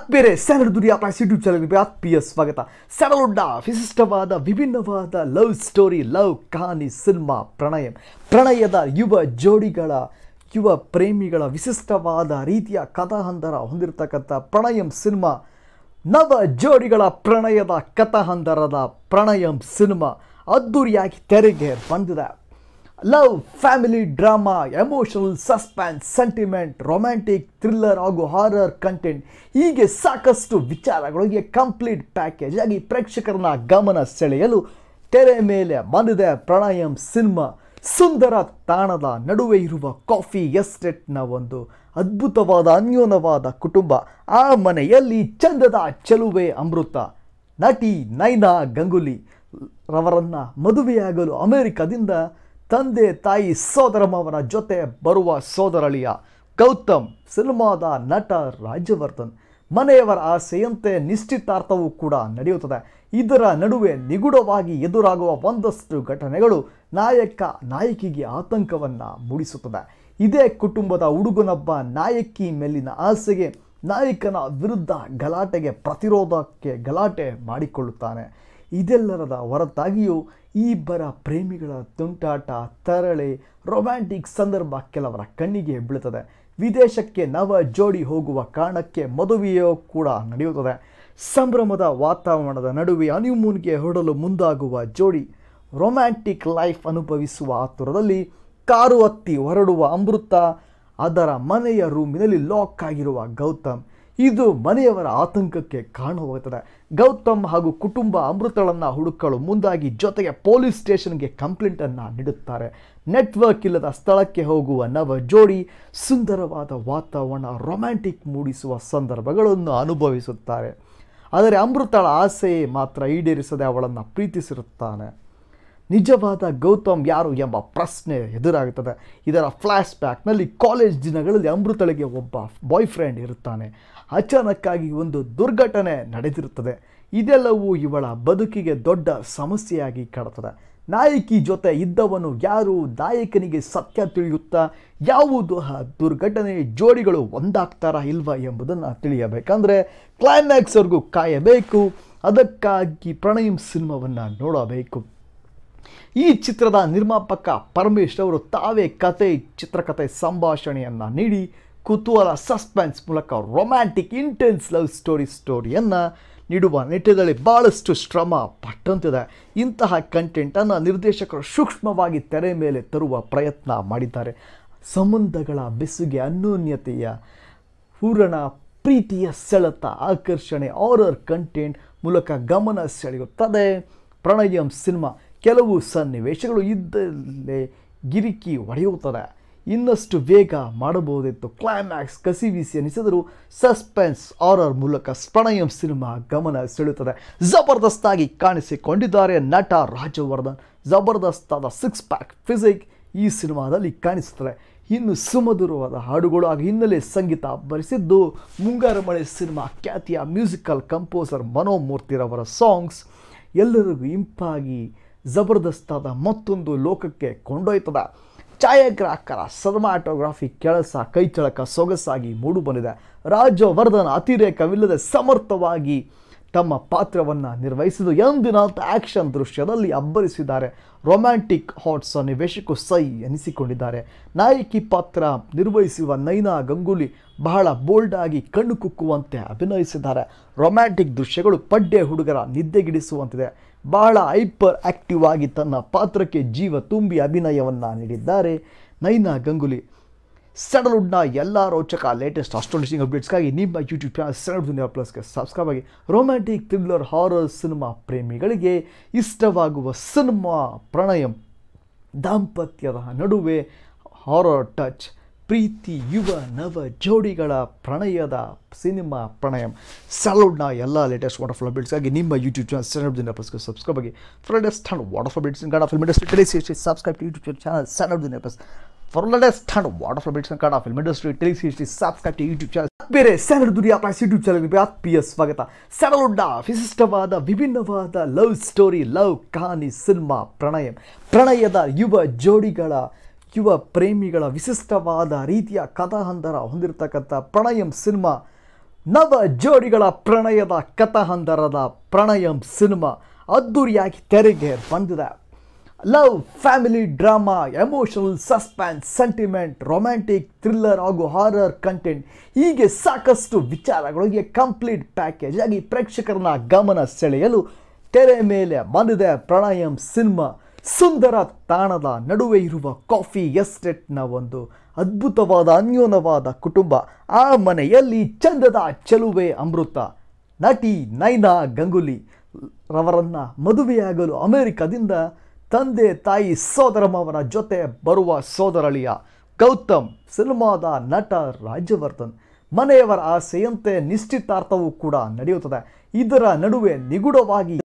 ಬೇರೆ ಸ್ಯಾನಲ್ ದುನಿಯಾ plus YouTube ಚಾನಲ್ಗೆ ಆತ್ಮೀಯ ಸ್ವಾಗತ ಸರಳುಡ್ಡ ವಿಶಿಷ್ಟವಾದ ವಿಭಿನ್ನವಾದ ಲವ್ ಸ್ಟೋರಿ ಲವ್ ಕಹಾನಿ ಸಿನಿಮಾ ಪ್ರಣಯ ಪ್ರಣಯದ ಯುವ ಜೋಡಿಗಳ ಯುವ ಪ್ರೇಮಿಗಳ ವಿಶಿಷ್ಟವಾದ ರೀತಿಯ ಕಥಾಹಂದರ ಹೊಂದಿರತಕ್ಕಂಥ ಪ್ರಣಯಂ ಸಿನಿಮಾ ನವ ಜೋಡಿಗಳ ಪ್ರಣಯದ ಕಥಾಹಂದರದ ಪ್ರಣಯಂ ಸಿನಿಮಾ ಅದ್ದೂರಿಯಾಗಿ ತೆರೆಗೆ ಬಂದಿದೆ love family drama emotional suspense sentiment romantic thriller ಹಾಗೂ ಹಾರರ್ ಕಂಟೆಂಟ್ ಹೀಗೆ ಸಾಕಷ್ಟು ವಿಚಾರಗಳಿಗೆ ಕಂಪ್ಲೀಟ್ ಪ್ಯಾಕೇಜ್ ಆಗಿ ಪ್ರೇಕ್ಷಕರನ್ನ ಗಮನ ಸೆಳೆಯಲು ತೆರೆ ಮೇಲೆ ಬಂದಿದೆ ಪ್ರಣಯಂ ಸಿನಿಮಾ ಸುಂದರ ತಾಣದ ನಡುವೆ ಇರುವ ಕಾಫಿ ಎಸ್ಟೇಟ್ನ ಒಂದು ಅದ್ಭುತವಾದ ಅನ್ಯೋನ್ಯವಾದ ಕುಟುಂಬ ಆ ಮನೆಯಲ್ಲಿ ಚಂದದ ಚೆಲುವೆ ಅಮೃತ ನಟಿ ನೈನಾ ಗಂಗುಲಿ ರವರನ್ನ ಮದುವೆಯಾಗಲು ಅಮೆರಿಕದಿಂದ ತಂದೆ ತಾಯಿ ಸೋದರ ಮಾವನ ಜೊತೆ ಬರುವ ಸೋದರಳಿಯ ಗೌತಮ್ ಸಿನಿಮಾದ ನಟ ರಾಜವರ್ಧನ್ ಮನೆಯವರ ಆಸೆಯಂತೆ ನಿಶ್ಚಿತಾರ್ಥವೂ ಕೂಡ ನಡೆಯುತ್ತದೆ ಇದರ ನಡುವೆ ನಿಗೂಢವಾಗಿ ಎದುರಾಗುವ ಒಂದಷ್ಟು ಘಟನೆಗಳು ನಾಯಕ ನಾಯಕಿಗೆ ಆತಂಕವನ್ನು ಮೂಡಿಸುತ್ತದೆ ಇದೇ ಕುಟುಂಬದ ಹುಡುಗನೊಬ್ಬ ನಾಯಕಿ ಮೇಲಿನ ಆಸೆಗೆ ನಾಯಕನ ವಿರುದ್ಧ ಗಲಾಟೆಗೆ ಪ್ರತಿರೋಧಕ್ಕೆ ಗಲಾಟೆ ಮಾಡಿಕೊಳ್ಳುತ್ತಾನೆ ಇದೆಲ್ಲರದ ಹೊರತಾಗಿಯೂ ಈ ಇಬ್ಬರ ಪ್ರೇಮಿಗಳ ತುಂಟಾಟ ತರಳೆ ರೊಮ್ಯಾಂಟಿಕ್ ಸಂದರ್ಭ ಕೆಲವರ ಕಣ್ಣಿಗೆ ಬೀಳುತ್ತದೆ ವಿದೇಶಕ್ಕೆ ನವ ಜೋಡಿ ಹೋಗುವ ಕಾರಣಕ್ಕೆ ಮದುವೆಯೂ ಕೂಡ ನಡೆಯುತ್ತದೆ ಸಂಭ್ರಮದ ವಾತಾವರಣದ ನಡುವೆ ಹನಿಮೂನ್ಗೆ ಹೊರಡಲು ಮುಂದಾಗುವ ಜೋಡಿ ರೊಮ್ಯಾಂಟಿಕ್ ಲೈಫ್ ಅನುಭವಿಸುವ ಆತುರದಲ್ಲಿ ಕಾರು ಹತ್ತಿ ಹೊರಡುವ ಅಮೃತ ಅದರ ಮನೆಯ ರೂಮಿನಲ್ಲಿ ಲಾಕ್ ಆಗಿರುವ ಗೌತಮ್ ಇದು ಮನೆಯವರ ಆತಂಕಕ್ಕೆ ಕಾರಣವಾಗುತ್ತದೆ ಗೌತಮ್ ಹಾಗೂ ಕುಟುಂಬ ಅಮೃತಳನ್ನು ಹುಡುಕಲು ಮುಂದಾಗಿ ಜೊತೆಗೆ ಪೊಲೀಸ್ ಸ್ಟೇಷನ್ಗೆ ಕಂಪ್ಲೇಂಟನ್ನು ನೀಡುತ್ತಾರೆ ನೆಟ್ವರ್ಕ್ ಇಲ್ಲದ ಸ್ಥಳಕ್ಕೆ ಹೋಗುವ ನವ ಜೋಡಿ ಸುಂದರವಾದ ವಾತಾವರಣ ರೊಮ್ಯಾಂಟಿಕ್ ಮೂಡಿಸುವ ಸಂದರ್ಭಗಳನ್ನು ಅನುಭವಿಸುತ್ತಾರೆ ಆದರೆ ಅಮೃತಳ ಆಸೆ ಮಾತ್ರ ಈಡೇರಿಸದೆ ಅವಳನ್ನು ಪ್ರೀತಿಸಿರುತ್ತಾನೆ ನಿಜವಾದ ಗೌತಮ್ ಯಾರು ಎಂಬ ಪ್ರಶ್ನೆ ಎದುರಾಗುತ್ತದೆ ಇದರ ಫ್ಲ್ಯಾಶ್ ಬ್ಯಾಕ್ನಲ್ಲಿ ಕಾಲೇಜ್ ದಿನಗಳಲ್ಲಿ ಅಮೃತಳಿಗೆ ಒಬ್ಬ ಬಾಯ್ ಫ್ರೆಂಡ್ ಇರುತ್ತಾನೆ ಅಚಾನಕ್ಕಾಗಿ ಒಂದು ದುರ್ಘಟನೆ ನಡೆದಿರುತ್ತದೆ ಇದೆಲ್ಲವೂ ಇವಳ ಬದುಕಿಗೆ ದೊಡ್ಡ ಸಮಸ್ಯೆಯಾಗಿ ಕಾಡುತ್ತದೆ ನಾಯಕಿ ಜೊತೆ ಇದ್ದವನು ಯಾರು ನಾಯಕನಿಗೆ ಸತ್ಯ ತಿಳಿಯುತ್ತಾ ಯಾವುದು ಆ ದುರ್ಘಟನೆ ಜೋಡಿಗಳು ಒಂದಾಗ್ತಾರಾ ಇಲ್ವಾ ಎಂಬುದನ್ನು ತಿಳಿಯಬೇಕಂದ್ರೆ ಕ್ಲೈಮ್ಯಾಕ್ಸ್ವರೆಗೂ ಕಾಯಬೇಕು ಅದಕ್ಕಾಗಿ ಪ್ರಣಯಂ ಸಿನಿಮಾವನ್ನು ನೋಡಬೇಕು ಈ ಚಿತ್ರದ ನಿರ್ಮಾಪಕ ಪರಮೇಶ್ ಅವರು ತಾವೇ ಕತೆ ಚಿತ್ರಕಥೆ ಸಂಭಾಷಣೆಯನ್ನು ನೀಡಿ ಕುತೂಹಲ ಸಸ್ಪೆನ್ಸ್ ಮೂಲಕ ರೊಮ್ಯಾಂಟಿಕ್ ಇಂಟೆನ್ಸ್ ಲವ್ ಸ್ಟೋರಿ ಸ್ಟೋರಿಯನ್ನು ನೀಡುವ ನಿಟ್ಟಿನಲ್ಲಿ ಭಾಳಷ್ಟು ಶ್ರಮ ಪಟ್ಟಂತಿದೆ ಇಂತಹ ಕಂಟೆಂಟನ್ನು ನಿರ್ದೇಶಕರು ಸೂಕ್ಷ್ಮವಾಗಿ ತೆರೆ ಮೇಲೆ ತರುವ ಪ್ರಯತ್ನ ಮಾಡಿದ್ದಾರೆ ಸಂಬಂಧಗಳ ಬೆಸುಗೆ ಅನ್ಯೋನ್ಯತೆಯ ಹೂರಣ ಪ್ರೀತಿಯ ಸೆಳೆತ ಆಕರ್ಷಣೆ ಆರರ್ ಕಂಟೆಂಟ್ ಮೂಲಕ ಗಮನ ಸೆಳೆಯುತ್ತದೆ ಪ್ರಣಯಂ ಸಿನಿಮಾ ಕೆಲವು ಸನ್ನಿವೇಶಗಳು ಇದ್ದಲ್ಲೇ ಗಿರಿಕಿ ಹೊಡೆಯುತ್ತದೆ ಇನ್ನಷ್ಟು ವೇಗ ಮಾಡಬಹುದಿತ್ತು ಕ್ಲೈಮ್ಯಾಕ್ಸ್ ಕಸಿವಿಸಿ ಅನಿಸಿದರೂ ಸಸ್ಪೆನ್ಸ್ ಆರರ್ ಮೂಲಕ ಪ್ರಣಯಂ ಸಿನಿಮಾ ಗಮನ ಸೆಳೆಯುತ್ತದೆ ಜಬರ್ದಸ್ತಾಗಿ ಕಾಣಿಸಿಕೊಂಡಿದ್ದಾರೆ ನಟ ರಾಜವರ್ಧನ್ ಜಬರ್ದಸ್ತಾದ ಸಿಕ್ಸ್ ಪ್ಯಾಕ್ ಫಿಸಿಕ್ ಈ ಸಿನಿಮಾದಲ್ಲಿ ಕಾಣಿಸುತ್ತದೆ ಇನ್ನು ಸುಮಧುರವಾದ ಹಾಡುಗಳು ಹಾಗೂ ಹಿನ್ನೆಲೆ ಸಂಗೀತ ಭರಿಸಿದ್ದು ಮುಂಗಾರು ಮಳೆ ಸಿನಿಮಾ ಖ್ಯಾತಿಯ ಮ್ಯೂಸಿಕಲ್ ಕಂಪೋಸರ್ ಮನೋಮೂರ್ತಿರವರ ಸಾಂಗ್ಸ್ ಎಲ್ಲರಿಗೂ ಇಂಪಾಗಿ ಜಬರ್ದಸ್ತಾದ ಮತ್ತೊಂದು ಲೋಕಕ್ಕೆ ಕೊಂಡೊಯ್ತದೆ ಛಾಯಾಗ್ರಾಹಕರ ಸಿನಿಮಾಟೋಗ್ರಫಿ ಕೆಲಸ ಕೈಚಳಕ ಸೊಗಸಾಗಿ ಮೂಡಿಬಂದಿದೆ ರಾಜವರ್ಧನ್ ಅತಿರೇಕವಿಲ್ಲದೆ ಸಮರ್ಥವಾಗಿ ತಮ್ಮ ಪಾತ್ರವನ್ನು ನಿರ್ವಹಿಸಿದ್ದು ಎಂದಿನಂತ ಆ್ಯಕ್ಷನ್ ದೃಶ್ಯದಲ್ಲಿ ಅಬ್ಬರಿಸಿದ್ದಾರೆ ರೊಮ್ಯಾಂಟಿಕ್ ಹಾಟ್ ಸನ್ನಿವೇಶಕ್ಕೂ ಸೈ ಎನಿಸಿಕೊಂಡಿದ್ದಾರೆ ನಾಯಕಿ ಪಾತ್ರ ನಿರ್ವಹಿಸುವ ನೈನಾ ಗಂಗೂಲಿ ಬಹಳ ಬೋಲ್ಡ್ ಆಗಿ ಕಣ್ಣು ಕುಕ್ಕುವಂತೆ ಅಭಿನಯಿಸಿದ್ದಾರೆ ರೊಮ್ಯಾಂಟಿಕ್ ದೃಶ್ಯಗಳು ಪಡ್ಡೆ ಹುಡುಗರ ನಿದ್ದೆಗಿಡಿಸುವಂತಿದೆ ಬಹಳ ಹೈಪರ್ ಆಕ್ಟಿವ್ ಆಗಿ ತನ್ನ ಪಾತ್ರಕ್ಕೆ ಜೀವ ತುಂಬಿ ಅಭಿನಯವನ್ನು ನೀಡಿದ್ದಾರೆ ನೈನಾ ಗಂಗುಲಿ ಸ್ಯಾಂಡಲ್ವುಡ್ನ ಎಲ್ಲ ರೋಚಕ ಲೇಟೆಸ್ಟ್ ಅಸ್ಟ್ರಾಲಿಸ್ಟಿಂಗ್ ಅಪ್ಡೇಟ್ಸ್ಗಾಗಿ ನಿಮ್ಮ ಯೂಟ್ಯೂಬ್ ಚಾನಲ್ ಸ್ಯಾಂಡಲ್ ದುನಿಯಾ ಪ್ಲಸ್ಗೆ ಸಬ್ಸ್ಕ್ರೈಬ್ ಆಗಿ ರೊಮ್ಯಾಂಟಿಕ್ ಥ್ರಿಲ್ಲರ್ ಹಾರರ್ ಸಿನಿಮಾ ಪ್ರೇಮಿಗಳಿಗೆ ಇಷ್ಟವಾಗುವ ಸಿನಿಮಾ ಪ್ರಣಯಂ ದಾಂಪತ್ಯದ ನಡುವೆ ಹಾರರ್ ಟಚ್ ಪ್ರೀತಿ ಯುವ ನವ ಜೋಡಿಗಳ ಪ್ರಣಯದ ಸಿನಿಮಾ ಪ್ರಣಯಂ ಸ್ಯಾಲುಡ್ನ ಎಲ್ಲ ಲೇಟೆಸ್ಟ್ ವಾಟರ್ಫುಲ್ ಅಪ್ಡೇಟ್ಸ್ಗಾಗಿ ನಿಮ್ಮ ಯೂಟ್ಯೂಬ್ ಚಾನಲ್ ಸ್ಟ್ಯಾಂಡರ್ಡ್ ದಿನ ಪ್ಲಸ್ಗೆ ಸಬ್ಸ್ಕ್ರೈಬ್ ಆಗಿ ಫಾರ್ ಲೇಟೆಸ್ಟ್ ಹಂಡ್ ವಾಟರ್ಫುಲ್ updates in Kannada film industry ಟೆಲಿಸಿ subscribe to YouTube channel standard ದಿನ ಪ್ಲಸ್ ಫಾರ್ ಲೇಟೆಸ್ಟ್ ಹಂಡ್ ವಾಟರ್ಫುಲ್ updates in Kannada film industry ಟೆಲಿಸಿ ಸಬ್ಸ್ಕ್ರೈಬ್ ಟು ಯೂಟ್ಯೂಬ್ ಚಾನಲ್ ಬೇರೆ ಸ್ಟ್ಯಾಂಡರ್ಡ್ ದುನಿಯಾ ಪ್ಲಸ್ ಯೂಟ್ಯೂಬ್ ಚಾನಲ್ಗೆ ಆತ್ಮೀಯ ಸ್ವಾಗತ ಸ್ಯಾಂಡಲ್ವುಡ್ನ ವಿಶಿಷ್ಟವಾದ ವಿಭಿನ್ನವಾದ ಲವ್ ಸ್ಟೋರಿ ಲವ್ ಕಹಾನಿ ಸಿನಿಮಾ ಪ್ರಣಯಂ ಪ್ರಣಯದ ಯುವ ಜೋಡಿಗಳ ಯುವ ಪ್ರೇಮಿಗಳ ವಿಶಿಷ್ಟವಾದ ರೀತಿಯ ಕಥಾಹಂದರ ಹೊಂದಿರತಕ್ಕಂಥ ಪ್ರಣಯಂ ಸಿನಿಮಾ ನವ ಜೋಡಿಗಳ ಪ್ರಣಯದ ಕಥಾಹಂದರದ ಪ್ರಣಯಂ ಸಿನಿಮಾ ಅದ್ದೂರಿಯಾಗಿ ತೆರೆಗೆ ಬಂದಿದೆ love family drama emotional suspense sentiment romantic thriller ಹಾಗೂ ಹಾರರ್ ಕಂಟೆಂಟ್ ಹೀಗೆ ಸಾಕಷ್ಟು ವಿಚಾರಗಳಿಗೆ ಕಂಪ್ಲೀಟ್ ಪ್ಯಾಕೇಜ್ ಆಗಿ ಪ್ರೇಕ್ಷಕರನ್ನ ಗಮನ ಸೆಳೆಯಲು ತೆರೆ ಮೇಲೆ ಬಂದಿದೆ ಪ್ರಣಯಂ ಸಿನಿಮಾ ಸುಂದರ ತಾಣದ ನಡುವೆ ಇರುವ ಕಾಫಿ ಎಸ್ಟೇಟ್ನ ಒಂದು ಅದ್ಭುತವಾದ ಅನ್ಯೋನ್ಯವಾದ ಕುಟುಂಬ ಆ ಮನೆಯಲ್ಲಿ ಚಂದದ ಚೆಲುವೆ ಅಮೃತ ನಟಿ ನೈನಾ ಗಂಗೂಲಿ ರವರನ್ನ ಮದುವೆಯಾಗಲು ಅಮೆರಿಕದಿಂದ ತಂದೆ ತಾಯಿ ಸೋದರ ಮಾವನ ಜೊತೆ ಬರುವ ಸೋದರಳಿಯ ಗೌತಮ್ ಸಿನಿಮಾದ ನಟ ರಾಜ್ಯವರ್ಧನ್ ಮನೆಯವರ ಆಸೆಯಂತೆ ನಿಶ್ಚಿತಾರ್ಥವೂ ಕೂಡ ನಡೆಯುತ್ತದೆ ಇದರ ನಡುವೆ ನಿಗೂಢವಾಗಿ